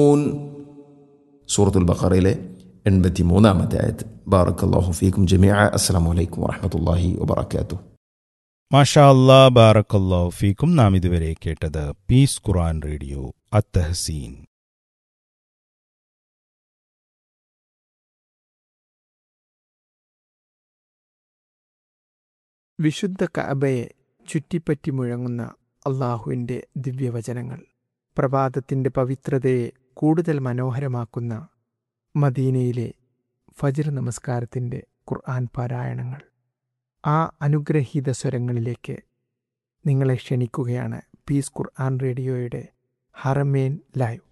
സൂറത്തുൽ ബഖറയിലെ എൺപത്തി മൂന്നാമത്തെ ആയത്ത് ബാറക്കല്ലാഹു ഫീക്കും ജമിഅ അസ്സലാമു അലൈക്കും വറഹ്മത്തുള്ളാഹി വബറകാതുഹു മാഷാ അല്ലാ ബാറക്കല്ലാഹു ഫീക്കും നാം ഇതുവരെ കേട്ടത് പീസ് ഖുറാൻ റേഡിയോ അത്തഹസീൻ വിശുദ്ധ കഅബയെ ചുറ്റിപ്പറ്റി മുഴങ്ങുന്ന അള്ളാഹുവിൻ്റെ ദിവ്യവചനങ്ങൾ പ്രഭാതത്തിൻ്റെ പവിത്രതയെ കൂടുതൽ മനോഹരമാക്കുന്ന മദീനയിലെ ഫജ്ർ നമസ്കാരത്തിൻ്റെ ഖുർആൻ പാരായണങ്ങൾ ആ അനുഗ്രഹീത സ്വരങ്ങളിലേക്ക് നിങ്ങളെ ക്ഷണിക്കുകയാണ് പീസ് ഖുർആൻ റേഡിയോയുടെ ഹറമേൻ ലൈവ്